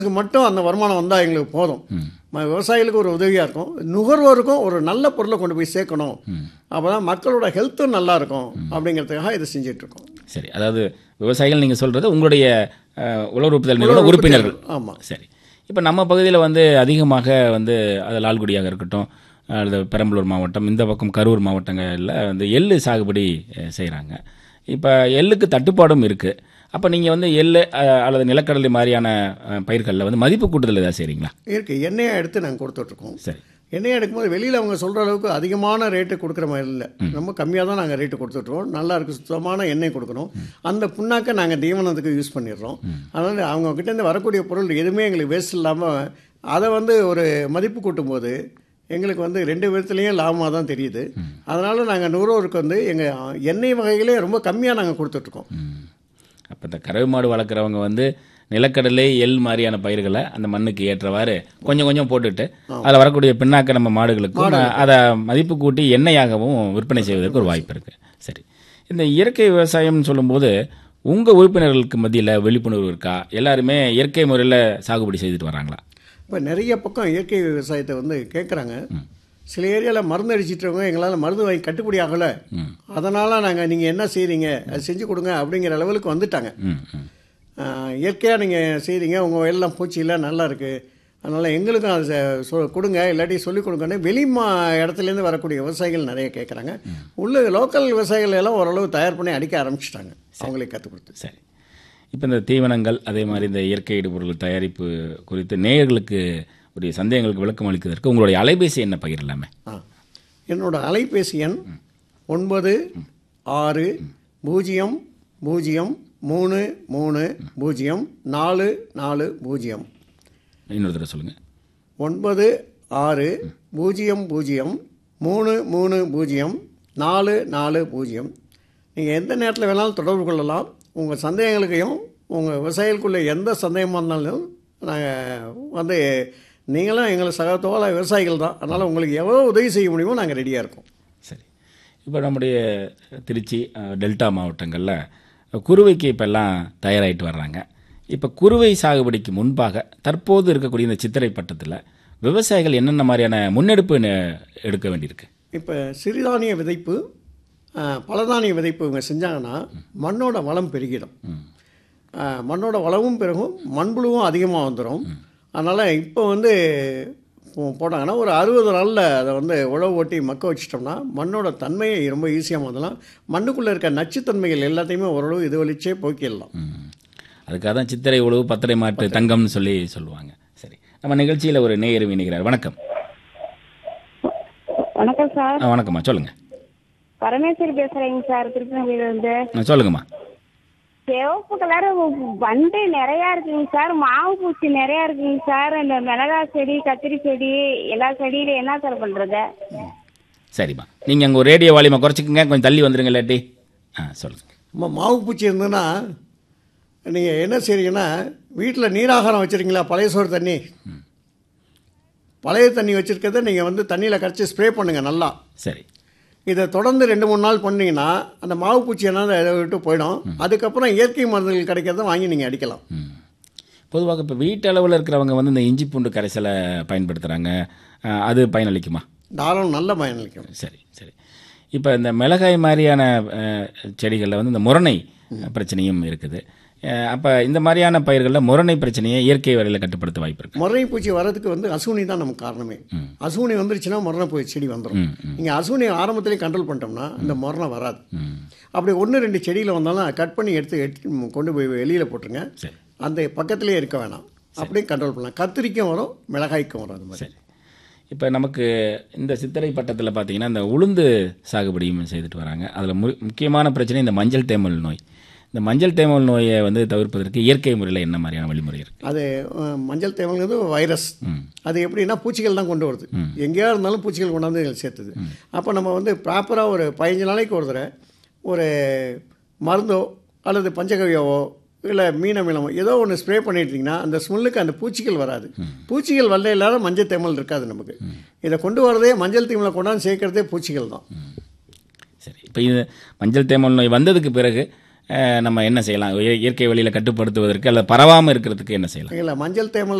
இதுக்கு மட்டும் அந்த வருமானம் வந்தால் எங்களுக்கு போதும் ம- விவசாயிகளுக்கு ஒரு உதவியாக இருக்கும் நுகர்வோருக்கும் ஒரு நல்ல பொருளை கொண்டு போய் சேர்க்கணும் அப்போ தான் மக்களோட ஹெல்த்தும் நல்லா இருக்கும் அப்படிங்கிறதுக்காக இதை செஞ்சுட்டு இருக்கோம் சரி அதாவது விவசாயிகள் நீங்கள் சொல்கிறது உங்களுடைய அஹ், உழவர் உற்பத்தி நிறுவன உறுப்பினர்கள் ஆமாம் சரி இப்போ நம்ம பகுதியில் வந்து அதிகமாக வந்து அது லால்குடியாக இருக்கட்டும் அல்லது பெரம்பலூர் மாவட்டம் இந்த பக்கம் கரூர் மாவட்டங்களில் வந்து எள்ளு சாகுபடி செய்கிறாங்க இப்போ எள்ளுக்கு தட்டுப்பாடும் இருக்குது அப்போ நீங்கள் வந்து எள்ளு அஹ், அல்லது நிலக்கடலை மாதிரியான அஹ், பயிர்களில் வந்து மதிப்பு கூட்டுதல் ஏதாவது செய்கிறீங்களா இருக்கு எண்ணெயை எடுத்து நாங்கள் கொடுத்துட்ருக்கோம் சரி எண்ணெயை எடுக்கும்போது வெளியில் அவங்க சொல்கிற அளவுக்கு அதிகமான ரேட்டு கொடுக்குற மாதிரி இல்லை ரொம்ப கம்மியாக தான் நாங்கள் ரேட்டு கொடுத்துட்ருவோம் நல்லா இருக்கு சுத்தமான எண்ணெய் கொடுக்கணும் அந்த புண்ணாக்கை நாங்கள் தீவனத்துக்கு யூஸ் பண்ணிடுறோம் அதனால் அவங்க கிட்டேருந்து வரக்கூடிய பொருள் எதுவுமே எங்களுக்கு வேஸ்ட் இல்லாமல் அதை வந்து ஒரு மதிப்பு கூட்டும்போது எங்களுக்கு வந்து ரெண்டு விதத்துலேயும் லாபமாக தான் தெரியுது அதனால் நாங்கள் நுகர்வோருக்கு வந்து எங்கள் எண்ணெய் வகைகளே ரொம்ப கம்மியாக நாங்கள் கொடுத்துட்ருக்கோம் அப்போ இந்த கறவை மாடு வளர்க்குறவங்க வந்து நிலக்கடலை எள் மாதிரியான பயிர்களை அந்த மண்ணுக்கு ஏற்றவாறு கொஞ்சம் கொஞ்சம் போட்டுட்டு அதில் வரக்கூடிய பின்னாக்க நம்ம மாடுகளுக்கும் அதை மதிப்பு கூட்டி எண்ணெயாகவும் விற்பனை செய்வதற்கு ஒரு வாய்ப்பு இருக்குது சரி இந்த இயற்கை விவசாயம்னு சொல்லும்போது உங்கள் உறுப்பினர்களுக்கு மத்தியில் விழிப்புணர்வு இருக்கா எல்லாருமே இயற்கை முறையில் சாகுபடி செய்துட்டு வராங்களா இப்போ நிறைய பக்கம் இயற்கை விவசாயத்தை வந்து கேட்குறாங்க சில ஏரியாவில் மருந்து அடிச்சிட்டவங்க எங்களால் மருந்து வாங்கி கட்டுப்படி ஆகலை அதனால் நாங்கள் நீங்கள் என்ன செய்கிறீங்க அது செஞ்சு கொடுங்க அப்படிங்கிற லெவலுக்கு வந்துட்டாங்க ம் ம் இயற்கையாக நீங்கள் செய்கிறீங்க உங்கள் வயல்லாம் பூச்சி இல்லை நல்லா இருக்குது அதனால் எங்களுக்கும் அது செ- சொ கொடுங்க இல்லாட்டி சொல்லிக் கொடுங்கன்னு வெளி மா இடத்துலேருந்து வரக்கூடிய விவசாயிகள் நிறைய கேட்குறாங்க உள்ள லோக்கல் விவசாயிகள் எல்லாம் ஓரளவு தயார் பண்ணி அடிக்க ஆரம்பிச்சிட்டாங்க அவங்களுக்கு கற்றுக் கொடுத்து சரி இப்போ இந்த தீவனங்கள் அதே மாதிரி இந்த இயற்கை இடுபொருள் தயாரிப்பு குறித்து நேயர்களுக்கு உடைய சந்தேகங்களுக்கு விளக்கம் அளிக்கிறதற்கு உங்களுடைய அலைபேசி என்ன பகிரலாமே ஆ என்னோட அலைபேசி எண் ஒன்பது ஆறு பூஜ்ஜியம் பூஜ்ஜியம் மூணு மூணு பூஜ்ஜியம் நாலு நாலு பூஜ்ஜியம் இன்னொரு தடவை சொல்லுங்கள் ஒன்பது ஆறு பூஜ்ஜியம் பூஜ்ஜியம் மூணு மூணு பூஜ்ஜியம் நாலு நாலு பூஜ்ஜியம் நீங்கள் எந்த நேரத்தில் வேணாலும் தொடர்பு கொள்ளலாம் உங்கள் சந்தேகங்களுக்கையும் உங்கள் விவசாயிகளுக்குள்ள எந்த சந்தேகமாக இருந்தாலும் நாங்கள் வந்து நீங்களும் எங்களை சகத்தோல விவசாயிகள் தான் அதனால் உங்களுக்கு எவ்வளோ உதவி செய்ய முடியுமோ நாங்கள் ரெடியாக இருக்கோம் சரி இப்போ நம்முடைய திருச்சி அஹ், டெல்டா மாவட்டங்களில் குருவைக்கு இப்போல்லாம் தயாராகிட்டு வர்றாங்க இப்போ குருவை சாகுபடிக்கு முன்பாக தற்போது இருக்கக்கூடிய இந்த சித்திரை பட்டத்தில் விவசாயிகள் என்னென்ன மாதிரியான முன்னெடுப்பு நெ- எடுக்க வேண்டியிருக்கு இப்போ சிறுதானிய விதைப்பு ஆ, பலதானிய விதைப்பு இவங்க செஞ்சாங்கன்னா மண்ணோட வளம் பெருகிடும் ஆ, மண்ணோட வளமும் பெருகும் மண்புழுவும் அதிகமாக வந்துடும் அதனால் இப்போ வந்து போ- போட்டாங்கன்னா ஒரு அறுபது நாளில் அதை வந்து உழவு ஓட்டி மக்க வச்சிட்டோம்னா மண்ணோட தன்மையை ரொம்ப ஈஸியாக மாற்றலாம் மண்ணுக்குள்ளே இருக்க நச்சுத்தன்மைகள் எல்லாத்தையுமே ஓரளவு இது வலிச்சே போக்கிடலாம் ம். அதுக்காக தான் சித்திரை உழவு பத்திரை மாட்டு தங்கம்னு சொல்லி சொல்லுவாங்க சரி நம்ம நிகழ்ச்சியில் ஒரு நேயர் இணைகிறார் வணக்கம் வணக்கம் சார் ஆ, வணக்கம்மா சொல்லுங்கள் பரமேஸ்வரி பேசுறேங்க சார் திருப்பதியில இருந்து சொல்லுங்கம்மா சிவப்பு கலர் வண்டு நிறைய இருக்குங்க சார் மாவு பூச்சி நிறைய இருக்குங்க சார் இந்த மிளகாய் செடி கத்திரி செடி எல்லா செடியில என்ன சார் பண்றது சரிம்மா நீங்கள் அங்கே ஒரு ரேடியோ வால்யூமை குறைச்சிக்கங்க கொஞ்சம் தள்ளி வந்துருங்க இல்லாட்டி ஆ சொல்லுங்கள் நம்ம மாவு பூச்சி இருந்ததுன்னா நீங்கள் என்ன செய்றீங்கன்னா வீட்டில் நீராகாரம் வச்சுருக்கீங்களா பழைய சோறு தண்ணி பழைய தண்ணி வச்சுருக்கிறத நீங்கள் வந்து தண்ணியில் கரைச்சி ஸ்ப்ரே பண்ணுங்கள் நல்லா சரி இதை தொடர்ந்து ரெண்டு மூணு நாள் பண்ணீங்கன்னா அந்த மாவு பூச்சி என்ன இதை விட்டு போயிடும் அதுக்கப்புறம் இயற்கை மருந்துகள் கிடைக்கிறத வாங்கி நீங்கள் அடிக்கலாம் ம். பொதுவாக இப்போ வீட்டு அளவில் இருக்கிறவங்க வந்து இந்த இஞ்சி பூண்டு கரைசலை பயன்படுத்துகிறாங்க அது பயனளிக்குமா தாராளம் நல்ல பயனளிக்கும் சரி சரி இப்போ இந்த மிளகாய் மாதிரியான செடிகளில் வந்து இந்த முரணை பிரச்சனையும் இருக்குது அப்போ இந்த மாதிரியான பயிர்களில் முரணை பிரச்சனையை இயற்கை வரையில் கட்டுப்படுத்த வாய்ப்பு இருக்கு முரணை பூச்சி வர்றதுக்கு வந்து அசுனி தான் நமக்கு காரணமே அசுனி வந்துருச்சுன்னா முரணை பூச்சி செடி வந்துடும் ம், ம். நீங்கள் அசுனி ஆரம்பத்திலே கண்ட்ரோல் பண்ணிட்டோம்னா இந்த முரணை வராது ம். அப்படி ஒன்று ரெண்டு செடியில் வந்தாலும் கட் பண்ணி எடுத்து எடுத்து கொண்டு போய் வெளியில் போட்டுருங்க சரி அந்த பக்கத்திலே இருக்க வேணாம் அப்படியே கண்ட்ரோல் பண்ணலாம் கத்திரிக்கும் வரும் மிளகாய்க்கும் வரும் அது மாதிரி சரி இப்போ நமக்கு இந்த சித்திரை பட்டத்தில் பார்த்தீங்கன்னா இந்த உளுந்து சாகுபடியும் செய்துட்டு வராங்க அதில் மு முக்கியமான பிரச்சனை இந்த மஞ்சள் தேமல் நோய் இந்த மஞ்சள் தேமல் நோயை வந்து தவிர்ப்பதற்கு இயற்கை முறையில் என்ன மாதிரியான வழிமுறை இருக்குது அது அஹ், மஞ்சள் தேவங்கிறது வைரஸ் அது எப்படின்னா பூச்சிகள் தான் கொண்டு வருது எங்கேயா இருந்தாலும் பூச்சிகள் கொண்டாந்து இதில் சேர்த்துது அப்போ நம்ம வந்து ப்ராப்பராக ஒரு பதினஞ்சு நாளைக்கு ஒரு தடவை ஒரு மருந்தோ அல்லது பஞ்சகவியாவோ இல்லை மீனமிலமோ ஏதோ ஒன்று ஸ்ப்ரே பண்ணிட்டீங்கன்னா அந்த ஸ்மெல்லுக்கு அந்த பூச்சிகள் வராது பூச்சிகள் வரல இல்லாத மஞ்சள் தேமல் இருக்காது நமக்கு இதை கொண்டு வரதே மஞ்சள் தீமலை கொண்டாந்து சேர்க்கறதே பூச்சிகள் தான் சரி இப்போ இது மஞ்சள் தேமல் நோய் வந்ததுக்கு பிறகு அஹ், நம்ம என்ன செய்யலாம் இய- இயற்கை வழியில் கட்டுப்படுத்துவதற்கு அல்லது பரவாமல் இருக்கிறதுக்கு என்ன செய்யலாம் இல்லை மஞ்சள் தேமல்